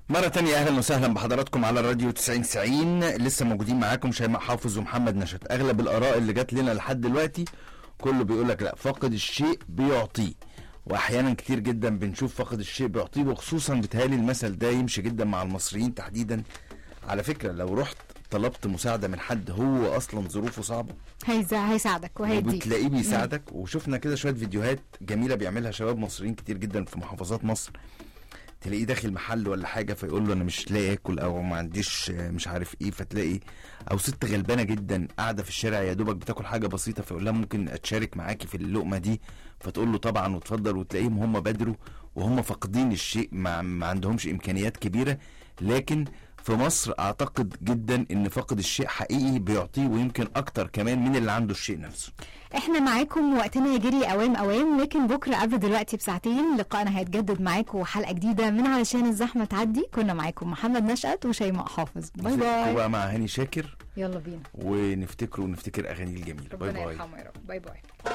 مرة تانية أهلا وسهلا بحضراتكم على الراديو 9090 لسه موجودين معاكم شيماء حافظ ومحمد نشط أغلب الآراء اللي جات لنا لحد دلوقتي كله بيقول لك لا فاقد الشيء بيعطيه واحيانا كتير جدا بنشوف فاقد الشيء بيعطيه وخصوصا بتهالي المثل ده يمشي جدا مع المصريين تحديدا على فكرة لو رحت طلبت مساعدة من حد هو أصلا ظروفه صعبة هيزا هيساعدك وهيديك وبتلاقيه بيساعدك وشفنا كده شويه فيديوهات جميله بيعملها شباب مصريين كتير جدا في محافظات مصر تلاقيه داخل محل ولا حاجه فيقول له انا مش لاقي اكل او ما عنديش آه، مش عارف ايه فتلاقي او ست غلبانه جدا قاعده في الشارع يا دوبك بتاكل حاجه بسيطه فيقول لها ممكن اتشارك معاكي في اللقمه دي فتقول له طبعا وتفضل وتلاقيهم هم بادروا وهم فاقدين الشيء ما, ما عندهمش امكانيات كبيره لكن في مصر اعتقد جدا ان فاقد الشيء حقيقي بيعطيه ويمكن اكتر كمان من اللي عنده الشيء نفسه احنا معاكم وقتنا يجري اوام اوام لكن بكره قبل دلوقتي بساعتين لقائنا هيتجدد معاكم حلقه جديده من علشان الزحمه تعدي كنا معاكم محمد نشأت وشيماء حافظ باي نسيبكم باي بقى مع هاني شاكر يلا بينا ونفتكره ونفتكر اغانيه الجميله باي ربنا باي يرحمه يا رب باي باي